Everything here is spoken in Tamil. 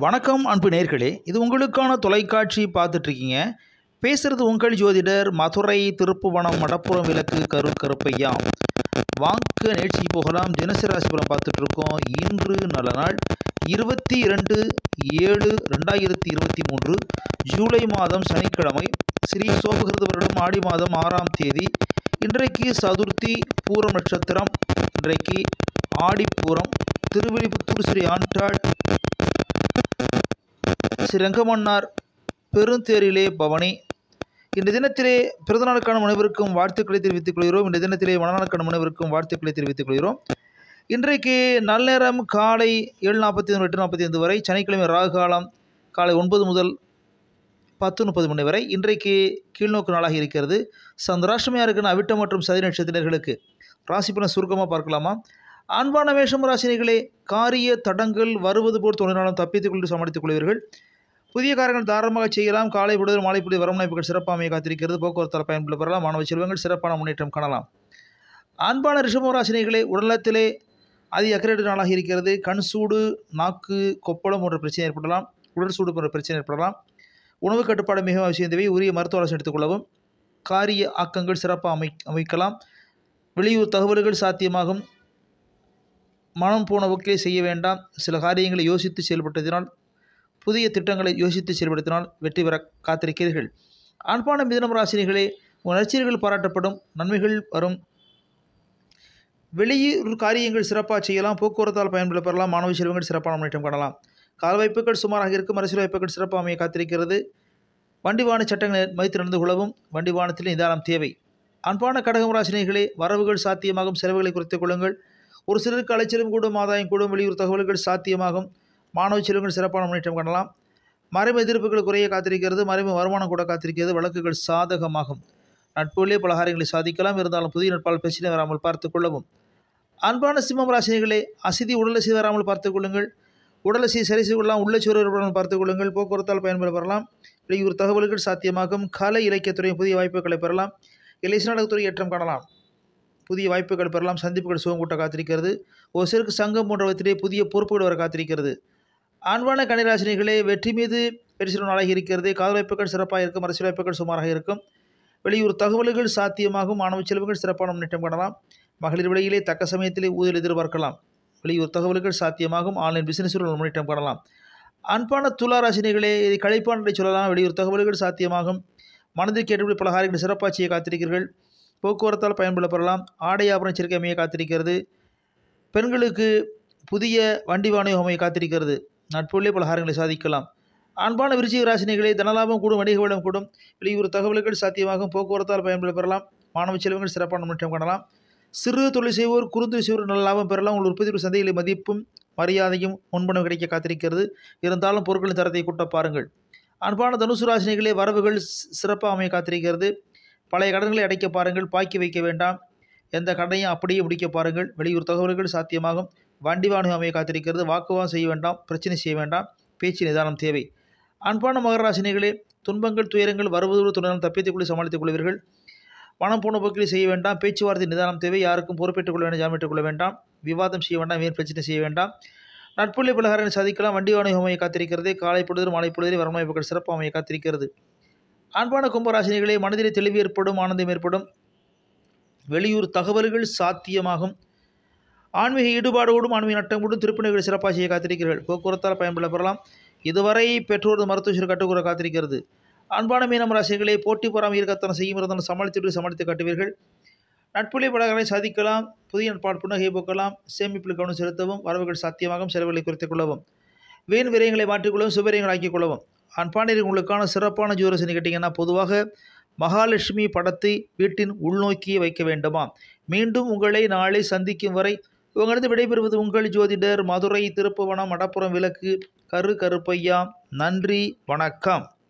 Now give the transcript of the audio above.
வணக்கம் அன்பு நேர்களே இது உங்களுக்கான தொலைக்காட்சி பார்த்துட்ருக்கீங்க பேசுகிறது உங்கள் ஜோதிடர் மதுரை திருப்புவனம் மடப்புறம் விளக்கு கரு கருப்பையா வாங்க நிகழ்ச்சி போகலாம் தினசரி ராசிபுரம் பார்த்துட்ருக்கோம் இன்று நல்ல நாள் இருபத்தி இரண்டு ஏழு ரெண்டாயிரத்தி இருபத்தி மூன்று ஜூலை மாதம் சனிக்கிழமை ஸ்ரீ சோபகிருத வருடம் ஆடி மாதம் ஆறாம் தேதி இன்றைக்கு சதுர்த்தி பூரம் நட்சத்திரம் இன்றைக்கு ஆடிப்பூரம் திருவிழிபுத்தூர் ஸ்ரீ ஆண்டாள் ஸ்ரீரங்கமன்னார் பெருந்தேரிலே பவனி இந்த தினத்திலே பிறந்தநாளுக்கான முனைவருக்கும் வாழ்த்துக்களை தெரிவித்துக் கொள்கிறோம் இந்த தினத்திலே மனநாளுக்கான முனைவருக்கும் வாழ்த்துக்களை தெரிவித்துக் கொள்கிறோம் இன்றைக்கு நள்ளிரம் காலை ஏழு நாற்பத்தி ஒன்று எட்டு நாற்பத்தி ஐந்து வரை சனிக்கிழமை ராகு காலம் காலை ஒன்பது முதல் பத்து முப்பது மணி வரை இன்றைக்கு கீழ்நோக்கு நாளாக இருக்கிறது சந்திராஷ்டமியாக இருக்கிற அவிட்டம் மற்றும் சதி நட்சத்திரர்களுக்கு ராசி பலன் சுருக்கமாக பார்க்கலாமா அன்பான வேஷம் ராசினிகளே காரிய தடங்கள் வருவது போல் தோன்றினாலும் தப்பித்துக் கொண்டு சமாளித்துக் கொள்வீர்கள் புதிய காரியங்கள் தாராளமாக செய்யலாம் காலை பொழுது மாலை பொழுது வரவணைப்புகள் சிறப்பாக காத்திருக்கிறது போக்குவரத்தால் பயன்படுத்த பெறலாம் மாணவ செல்வங்கள் சிறப்பான முன்னேற்றம் காணலாம் அன்பான ரிஷபராசினிகளே உடலத்திலே அதி அக்கறையற்ற நாளாக இருக்கிறது கண் சூடு நாக்கு கொப்பளம் போன்ற பிரச்சனை ஏற்படலாம் உடல் சூடு போன்ற பிரச்சனை ஏற்படலாம் உணவு கட்டுப்பாடு மிக அவசியம் தேவை உரிய மருத்துவ ஆலோசனை எடுத்துக்கொள்ளவும் காரிய ஆக்கங்கள் சிறப்பாக அமை அமைக்கலாம் வெளியூர் தகவல்கள் சாத்தியமாகும் மனம் போன போக்கிலே செய்ய வேண்டாம் சில காரியங்களை யோசித்து செயல்பட்டதினால் புதிய திட்டங்களை யோசித்து செயல்படுத்தினால் வெற்றி பெற காத்திருக்கிறீர்கள் அன்பான மிதனம் ராசினிகளே உங்கள் நற்செயல்கள் பாராட்டப்படும் நன்மைகள் வரும் வெளியூர் காரியங்கள் சிறப்பாக செய்யலாம் போக்குவரத்தால் பயன்பட பெறலாம் மாணவ செல்வங்கள் சிறப்பான முன்னேற்றம் காணலாம் கால வாய்ப்புகள் சுமாராக இருக்கும் அரசியல் வாய்ப்புகள் சிறப்பாக அமைய காத்திருக்கிறது வண்டி வாகன சட்டங்களை மதித்து நடந்து கொள்ளவும் வண்டி வாகனத்தில் நிதானம் தேவை அன்பான கடகம் ராசினிகளே வரவுகள் சாத்தியமாகும் செலவுகளை குறைத்துக் கொள்ளுங்கள் ஒரு சிலருக்கு அலைச்சலும் கூடும் ஆதாயம் கூடும் வெளியூர் தகவல்கள் சாத்தியமாகும் மாணவ செல்வங்கள் சிறப்பான முன்னேற்றம் காணலாம் மறைமுக எதிர்ப்புகள் குறைய காத்திருக்கிறது மறைமுக வருமானம் கூட காத்திருக்கிறது வழக்குகள் சாதகமாகும் நட்புகளே பலகாரங்களை சாதிக்கலாம் இருந்தாலும் புதிய நட்பால் பிரச்சனை வராமல் பார்த்து கொள்ளவும் அன்பான சிம்மம் ராசினிகளே அசிதி உடலசி வராமல் பார்த்துக் கொள்ளுங்கள் உடலசி சரி செய்து கொள்ளலாம் உள்ள சுவருடன் பார்த்துக் கொள்ளுங்கள் போக்குவரத்தால் பயன்பெற பெறலாம் வெளியூர் தகவல்கள் சாத்தியமாகும் கலை இலக்கியத்துறை புதிய வாய்ப்புகளை பெறலாம் இலக்கிய நாடகத்துறை ஏற்றம் காணலாம் புதிய வாய்ப்புகள் பெறலாம் சந்திப்புகள் சுகம் கூட்ட காத்திருக்கிறது ஒரு சிலருக்கு சங்கம் போன்றவற்றிலே புதிய பொறுப்புகள் வர காத்திருக்கிறது அன்பான கணிராசினிகளே வெற்றி மீது பெருசிலும் நாளாக இருக்கிறது காதல் வாய்ப்புகள் சிறப்பாக இருக்கும் அரசியல் வாய்ப்புகள் சுமாராக இருக்கும் வெளியூர் தகவல்கள் சாத்தியமாகும் மாணவ செல்வங்கள் சிறப்பான முன்னேற்றம் காணலாம் மகளிர் விலையிலே தக்க சமயத்திலே ஊதில் எதிர்பார்க்கலாம் வெளியூர் தகவல்கள் சாத்தியமாகும் ஆன்லைன் பிசினஸில் முன்னேற்றம் காணலாம் அன்பான துளாராசினிகளே இதை கழிப்பான் என்று சொல்லலாம் வெளியூர் தகவல்கள் சாத்தியமாகும் மனதிற்கு ஏற்றபடி பல காரியங்கள் சிறப்பாக செய்ய காத்திருக்கிறீர்கள் போக்குவரத்தால் பயன்பட பெறலாம் ஆடை ஆபரண சேர்க்கை அமைய காத்திருக்கிறது பெண்களுக்கு புதிய வண்டி வாணியம் அமைய காத்திருக்கிறது நட்புள்ளே பல காரியங்களை சாதிக்கலாம் அன்பான விருச்சிக ராசினிகளே தனலாபம் கூடும் வணிக வளம் கூடும் வெளியூர் தகவல்கள் சாத்தியமாகும் போக்குவரத்தால் பயன்பட பெறலாம் மாணவ செல்வங்கள் சிறப்பான முன்னேற்றம் காணலாம் சிறு தொழில் செய்வோர் குறுந்தொழில் செய்வோர் நல்ல லாபம் பெறலாம் உங்கள் உற்பத்தி சந்தையில் மதிப்பும் மரியாதையும் முன்பணம் கிடைக்க காத்திருக்கிறது இருந்தாலும் பொருட்களின் தரத்தை கூட்ட பாருங்கள் அன்பான தனுசு ராசினிகளே வரவுகள் சிறப்பாக அமைய காத்திருக்கிறது பழைய கடன்களை அடைக்க பாருங்கள் பாக்கி வைக்க வேண்டாம் எந்த கடனையும் அப்படியே முடிக்க பாருங்கள் வெளியூர் தகவல்கள் சாத்தியமாகும் வண்டி வாகனம் அமைய காத்திருக்கிறது வாக்குவாதம் செய்ய வேண்டாம் பிரச்சனை செய்ய வேண்டாம் பேச்சு நிதானம் தேவை அன்பான மகராசினிகளே துன்பங்கள் துயரங்கள் வருவதோடு துணரம் தப்பித்துக் கொள்ள சமாளித்துக் கொள்வீர்கள் பணம் போன போக்கில் செய்ய வேண்டாம் பேச்சுவார்த்தை நிதானம் தேவை யாருக்கும் பொறுப்பேற்றுக் கொள்ள வேண்டாம் ஜாமீட்டுக் கொள்ள வேண்டாம் விவாதம் செய்ய வேண்டாம் வேறு பிரச்சனை செய்ய வேண்டாம் நட்புள்ளி பலகாரனை சாதிக்கலாம் வண்டி வாகனம் அமைய காத்திருக்கிறது காலை பொழுது மாலை பொழுது வரமாய்ப்புகள் சிறப்பு அமைய காத்திருக்கிறது அன்பான கும்பராசினிகளே மனதிலே தெளிவு ஏற்படும் ஆனந்தம் ஏற்படும் வெளியூர் தகவல்கள் சாத்தியமாகும் ஆன்மீக ஈடுபாடோடும் ஆன்மீக நட்டமோடும் திருப்பணிகள் சிறப்பாக செய்ய காத்திருக்கிறீர்கள் போக்குவரத்தால் பயன்பட பெறலாம் இதுவரை பெற்றோர் மருத்துவ கட்டுக்கூற காத்திருக்கிறது அன்பான மீனம் ராசிகளே போட்டி பொறாமை இருக்கத்தனம் செய்யும் இருந்தாலும் சமாளித்து சமாளித்து காட்டுவீர்கள் நட்புலை படங்களை சாதிக்கலாம் புதிய நட்பாடு புன்னகை போக்கலாம் சேமிப்பில் கவனம் செலுத்தவும் வரவுகள் சாத்தியமாகும் செலவுகளை குறைத்துக் கொள்ளவும் வீண் விரயங்களை மாற்றிக்கொள்ளவும் சுபரியங்கள் ஆக்கிக் கொள்ளவும் அன்பாண்டியர் உங்களுக்கான சிறப்பான ஜோரசனி கேட்டிங்கன்னா பொதுவாக மகாலட்சுமி படத்தை வீட்டின் உள்நோக்கியே வைக்க வேண்டுமா மீண்டும் உங்களை நாளை சந்திக்கும் வரை உங்களிடம் விடைபெறுவது உங்கள் ஜோதிடர் மதுரை திருப்புவனம் மடப்புறம் விளக்கு கரு கருப்பையா நன்றி வணக்கம்